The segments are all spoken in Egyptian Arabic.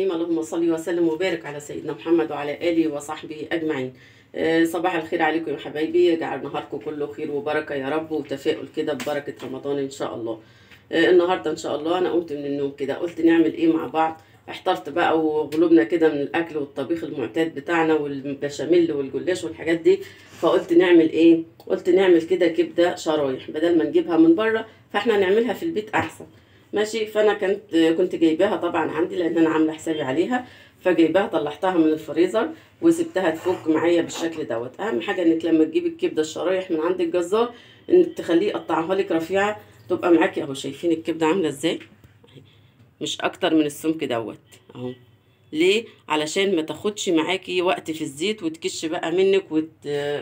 الرحيم اللهم صل وسلم وبارك على سيدنا محمد وعلى اله وصحبه اجمعين آه، صباح الخير عليكم يا حبايبي يجعل نهاركم كله خير وبركه يا رب وتفاؤل كده ببركه رمضان ان شاء الله آه، النهارده ان شاء الله انا قمت من النوم كده قلت نعمل ايه مع بعض احترت بقى وغلوبنا كده من الاكل والطبيخ المعتاد بتاعنا والبشاميل والجلاش والحاجات دي فقلت نعمل ايه قلت نعمل كده كبده شرايح بدل ما نجيبها من بره فاحنا نعملها في البيت احسن ماشي فانا كنت كنت جايباها طبعا عندي لان انا عامله حسابي عليها فجايباها طلعتها من الفريزر وسبتها تفك معايا بالشكل دوت اهم حاجه انك لما تجيبي الكبده الشرايح من عند الجزار انك تخليه يقطعها لك رفيعه تبقى معاكي اهو شايفين الكبده عامله ازاي أهي. مش اكتر من السمك دوت اهو ليه علشان ما تاخدش معاكي وقت في الزيت وتكش بقى منك وت...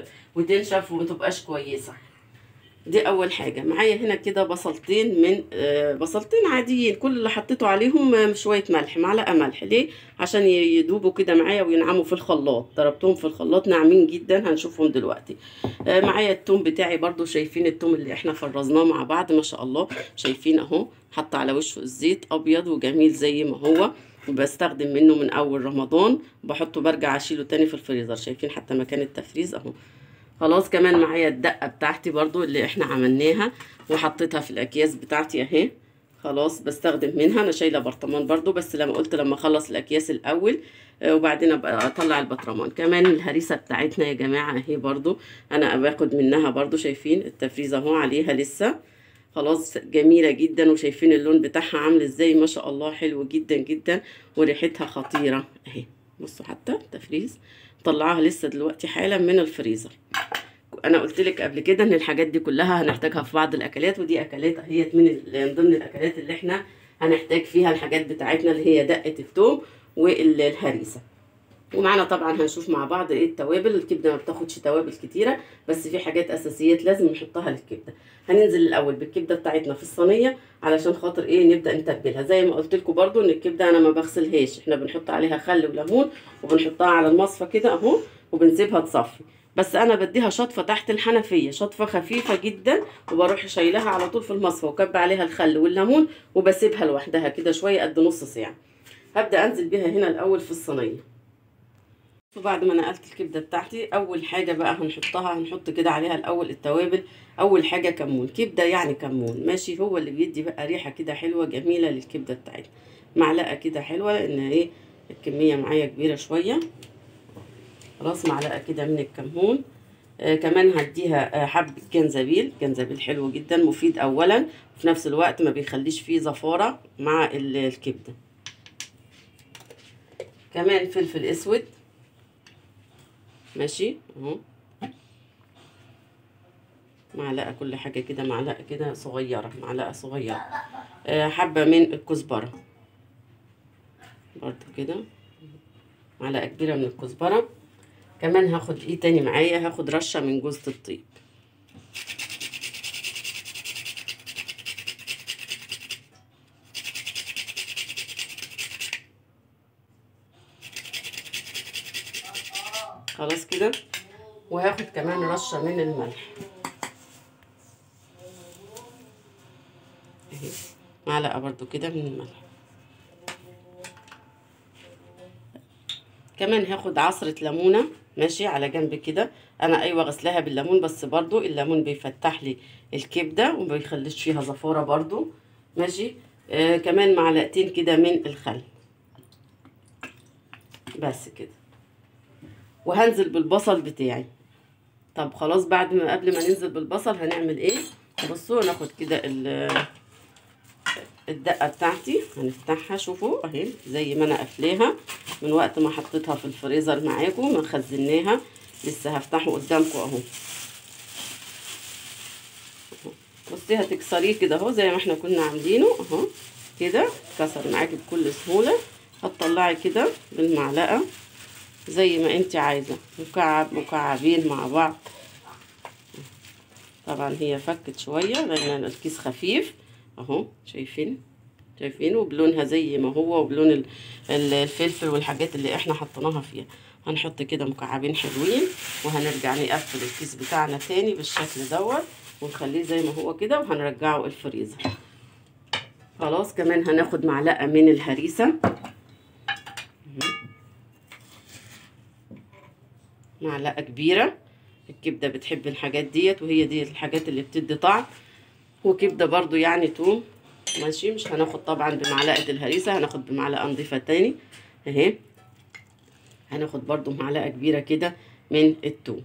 وتنشف وما تبقاش كويسه دي اول حاجه معايا هنا كده بصلتين من آه، بصلتين عاديين كل اللي حطيته عليهم آه، شويه ملح معلقه ملح ليه عشان ي- يدوبوا كده معايا وينعموا في الخلاط ضربتهم في الخلاط ناعمين جدا هنشوفهم دلوقتي آه، معايا التوم بتاعي برضو شايفين التوم اللي احنا فرزناه مع بعض ما شاء الله شايفين اهو حط على وشه الزيت ابيض وجميل زي ما هو وبستخدم منه من اول رمضان بحطه برجع اشيله تاني في الفريزر شايفين حتى مكان التفريز اهو خلاص كمان معايا الدقه بتاعتي برضو اللي احنا عملناها وحطيتها في الاكياس بتاعتي اهي خلاص بستخدم منها انا شايله برطمان برضو بس لما قلت لما اخلص الاكياس الاول آه، وبعدين ابقى اطلع البطرمان كمان الهريسه بتاعتنا يا جماعه اهي برضو انا باخد منها برضو شايفين التفريز اهو عليها لسه خلاص جميلة جدا وشايفين اللون بتاعها عامل ازاي ما شاء الله حلو جدا جدا وريحتها خطيرة اهي بصوا حتى تفريز طلعها لسه دلوقتي حالا من الفريزر انا قلت لك قبل كده ان الحاجات دي كلها هنحتاجها في بعض الاكلات ودي اكلات اهيت من ال- من ضمن الاكلات اللي احنا هنحتاج فيها الحاجات بتاعتنا اللي هي دقة الثوم والهريسة ومعانا طبعا هنشوف مع بعض ايه التوابل الكبده ما بتاخدش توابل كتيره بس في حاجات اساسيات لازم نحطها للكبده هننزل الاول بالكبده بتاعتنا في الصينيه علشان خاطر ايه نبدا نتبلها زي ما قلت لكم برده ان الكبده انا ما بغسلهاش احنا بنحط عليها خل وليمون وبنحطها على المصفى كده اهو وبنسيبها تصفي بس انا بديها شطفه تحت الحنفيه شطفه خفيفه جدا وبروح شايلها على طول في المصفى وكب عليها الخل والليمون وبسيبها لوحدها كده شويه قد نص ساعه هبدا انزل بيها هنا الاول في الصينيه وبعد ما نقلت الكبده بتاعتي اول حاجه بقى هنحطها هنحط كده عليها الاول التوابل اول حاجه كمون كبده يعني كمون ماشي هو اللي بيدي بقى ريحه كده حلوه جميله للكبده بتاعتنا معلقه كده حلوه لان ايه الكميه معايا كبيره شويه خلاص معلقه كده من الكمون آه كمان هديها آه حبه جنزبيل جنزبيل حلو جدا مفيد اولا وفي نفس الوقت ما بيخليش فيه زفاره مع ال- الكبده كمان فلفل اسود ماشي اهو معلقه كل حاجه كده معلقه كده صغيره معلقه صغيره آه حبه من الكزبره برضو كده معلقه كبيره من الكزبره كمان هاخد ايه تاني معايا هاخد رشه من جوزة الطيب خلاص كده وهاخد كمان رشه من الملح اهي معلقه برضو كده من الملح كمان هاخد عصرة ليمونة ماشي على جنب كده انا ايوه غسلاها بالليمون بس برضو الليمون بيفتح لي الكبدة وما بيخليش فيها زفارة برضو ماشي آه كمان معلقتين كده من الخل بس كده وهنزل بالبصل بتاعي طب خلاص بعد ما قبل ما ننزل بالبصل هنعمل ايه بصوا ناخد كده ال- الدقه بتاعتي هنفتحها شوفوا اهي زي ما انا قافلاها من وقت ما حطيتها في الفريزر معاكم ما خزناها لسه هفتحه قدامكم اهو أهو. بصي هتكسريه كده اهو زي ما احنا كنا عاملينه اهو كده كسر معاكي بكل سهوله هتطلعي كده بالمعلقه زي ما انت عايزه مكعب مكعبين مع بعض طبعا هي فكت شويه لان الكيس خفيف اهو شايفين شايفين وبلونها زي ما هو وبلون ال- ال- الفلفل والحاجات اللي احنا حطيناها فيها هنحط كده مكعبين حلوين وهنرجع نقفل الكيس بتاعنا تاني بالشكل دوت ونخليه زي ما هو كده وهنرجعه الفريزر خلاص كمان هناخد معلقه من الهريسه معلقه كبيره الكبده بتحب الحاجات ديت وهي دي الحاجات اللي بتدي طعم وكبده برضو يعني توم ماشي مش هناخد طبعا بمعلقه الهريسه هناخد بمعلقه نضيفه تاني اهي هناخد برضو معلقه كبيره كده من التوم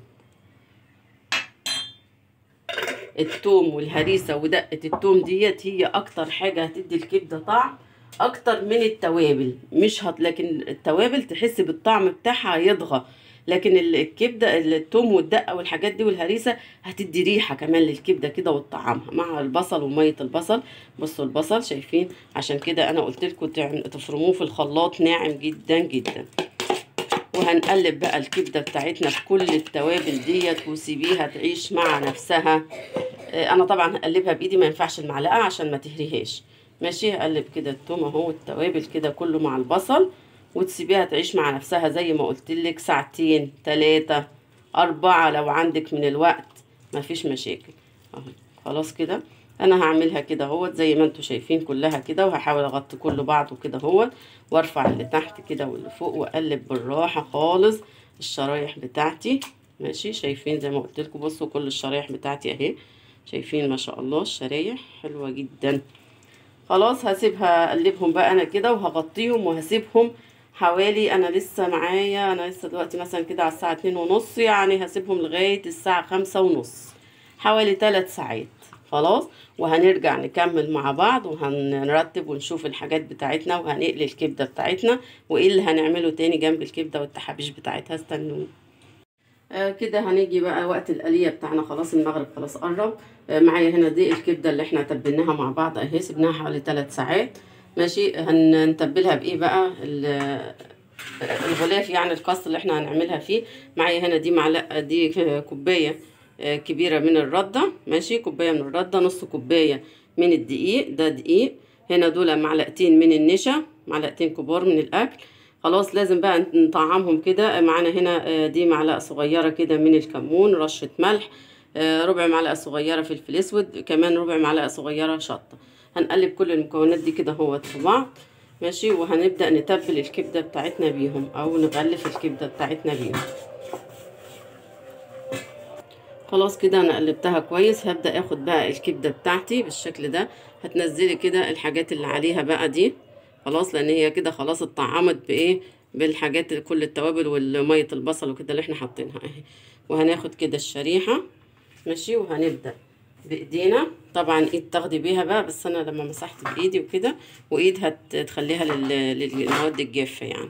التوم والهريسه ودقه التوم ديت هي اكتر حاجه هتدي الكبده طعم اكتر من التوابل مش هت لكن التوابل تحس بالطعم بتاعها يضغى لكن الكبده التوم والدقه والحاجات دي والهريسه هتدي ريحه كمان للكبده كده وتطعمها مع البصل وميه البصل بصوا البصل شايفين عشان كده انا قلت لكم تفرموه في الخلاط ناعم جدا جدا وهنقلب بقى الكبده بتاعتنا بكل التوابل ديت وسيبيها تعيش مع نفسها انا طبعا هقلبها بايدي ما ينفعش المعلقه عشان ما تهريهاش ماشي هقلب كده التوم اهو والتوابل كده كله مع البصل وتسيبيها تعيش مع نفسها زي ما قلت لك ساعتين ثلاثة أربعة لو عندك من الوقت مفيش مشاكل اهو خلاص كده انا هعملها كده اهوت زي ما انتم شايفين كلها كده وهحاول اغطي كل بعضه كده اهوت وارفع اللي تحت كده واللي فوق واقلب بالراحه خالص الشرايح بتاعتي ماشي شايفين زي ما قلت لكم بصوا كل الشرايح بتاعتي اهي شايفين ما شاء الله الشرايح حلوه جدا خلاص هسيبها اقلبهم بقى انا كده وهغطيهم وهسيبهم حوالي انا لسه معايا انا لسه دلوقتي مثلا كده على الساعه اتنين ونص يعني هسيبهم لغايه الساعه خمسة ونص حوالي ثلاث ساعات خلاص وهنرجع نكمل مع بعض وهنرتب ونشوف الحاجات بتاعتنا وهنقلي الكبده بتاعتنا وايه اللي هنعمله تاني جنب الكبده والتحابيش بتاعتها استنوني آه كده هنيجي بقى وقت القليه بتاعنا خلاص المغرب خلاص قرب آه معايا هنا دي الكبده اللي احنا تبلناها مع بعض اهي سيبناها حوالي 3 ساعات ماشي هنتبلها بايه بقى الغلاف يعني القص اللي احنا هنعملها فيه معايا هنا دي معلقه دي كوبايه كبيره من الرده ماشي كوبايه من الرده نص كوبايه من الدقيق ده دقيق هنا دول معلقتين من النشا معلقتين كبار من الاكل خلاص لازم بقى نطعمهم كده معانا هنا دي معلقه صغيره كده من الكمون رشه ملح ربع معلقه صغيره فلفل اسود كمان ربع معلقه صغيره شطه هنقلب كل المكونات دي كده اهوت في بعض ماشي وهنبدا نتبل الكبده بتاعتنا بيهم او نغلف الكبده بتاعتنا بيهم خلاص كده انا قلبتها كويس هبدا اخد بقى الكبده بتاعتي بالشكل ده هتنزلي كده الحاجات اللي عليها بقى دي خلاص لان هي كده خلاص اتطعمت بايه بالحاجات كل التوابل والميه البصل وكده اللي احنا حاطينها اهي وهناخد كده الشريحه ماشي وهنبدا بايدينا طبعا ايد تاخدي بيها بقى بس انا لما مسحت بايدي وكده وايد هتخليها للمواد الجافه يعني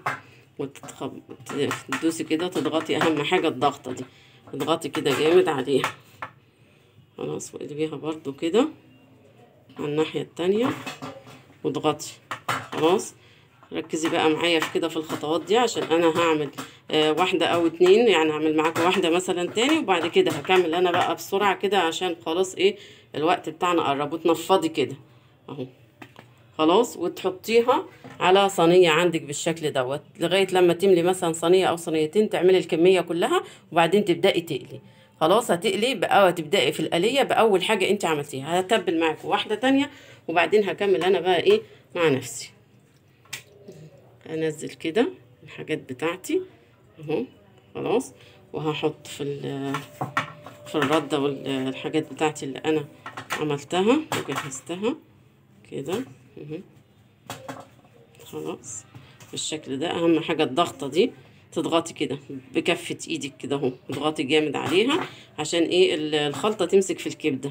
وتدوسي كده تضغطي اهم حاجه الضغطه دي اضغطي كده جامد عليها خلاص واقلبيها برضو كده على الناحيه التانية واضغطي خلاص ركزي بقى معايا في كده في الخطوات دي عشان انا هعمل آه واحده او اتنين يعني هعمل معاكم واحده مثلا تاني وبعد كده هكمل انا بقى بسرعه كده عشان خلاص ايه الوقت بتاعنا قرب وتنفضي كده اهو خلاص وتحطيها على صينيه عندك بالشكل دوت لغايه لما تملي مثلا صينيه او صينيتين تعملي الكميه كلها وبعدين تبداي تقلي خلاص هتقلي بقى تبداي في القليه باول حاجه انت عملتيها هتبل معاكم واحده تانية وبعدين هكمل انا بقى ايه مع نفسي انزل كده الحاجات بتاعتي اهو خلاص وهحط في في الرده والحاجات بتاعتي اللي انا عملتها وجهزتها كده اهو خلاص بالشكل ده اهم حاجه الضغطه دي تضغطي كده بكفه ايدك كده اهو اضغطي جامد عليها عشان ايه الخلطه تمسك في الكبده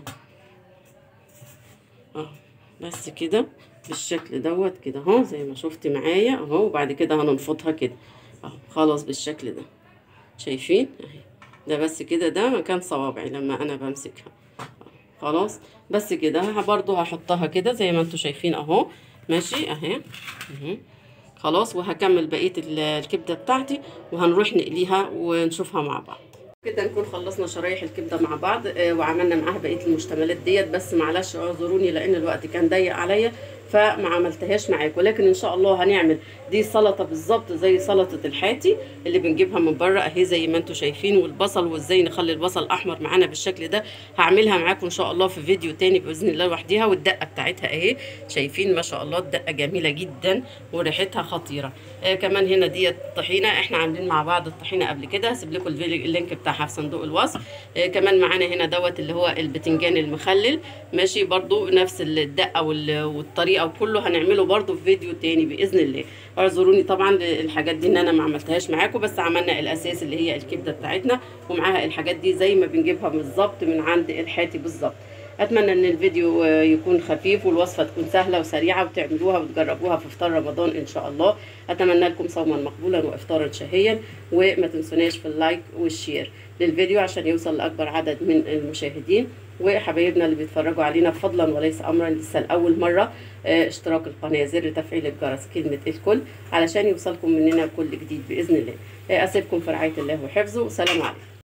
اهو بس كده بالشكل دوت كده اهو زي ما شفتي معايا اهو وبعد كده هننفضها كده اهو خلاص بالشكل ده شايفين اهي ده بس كده ده مكان صوابعي لما انا بمسكها خلاص بس كده برضو هحطها كده زي ما انتم شايفين اهو ماشي اهي اهو خلاص وهكمل بقيه الكبده بتاعتي وهنروح نقليها ونشوفها مع بعض كده نكون خلصنا شرايح الكبده مع بعض آه وعملنا معاها بقيه المشتملات ديت بس معلش اعذروني لان الوقت كان ضيق عليا فما عملتهاش معاكم لكن ان شاء الله هنعمل دي سلطه بالظبط زي سلطه الحاتي اللي بنجيبها من بره اهي زي ما انتم شايفين والبصل وازاي نخلي البصل احمر معانا بالشكل ده هعملها معاكم ان شاء الله في فيديو تاني باذن الله لوحديها والدقه بتاعتها اهي شايفين ما شاء الله الدقه جميله جدا وريحتها خطيره آه كمان هنا ديت طحينه احنا عاملين مع بعض الطحينه قبل كده هسيب لكم اللينك بتاعها في صندوق الوصف آه كمان معانا هنا دوت اللي هو البتنجان المخلل ماشي برضو نفس الدقه والطريقه وكله هنعمله برضو في فيديو تاني باذن الله اعذروني طبعا الحاجات دي ان انا ما عملتهاش معاكم بس عملنا الاساس اللي هي الكبده بتاعتنا ومعاها الحاجات دي زي ما بنجيبها بالظبط من عند الحاتي بالظبط اتمنى ان الفيديو يكون خفيف والوصفه تكون سهله وسريعه وتعملوها وتجربوها في افطار رمضان ان شاء الله اتمنى لكم صوما مقبولا وافطارا شهيا وما تنسوناش في اللايك والشير للفيديو عشان يوصل لاكبر عدد من المشاهدين وحبايبنا اللي بيتفرجوا علينا فضلا وليس امرا لسه لاول مره اشتراك القناه زر تفعيل الجرس كلمه الكل علشان يوصلكم مننا كل جديد باذن الله اسيبكم في رعايه الله وحفظه وسلام عليكم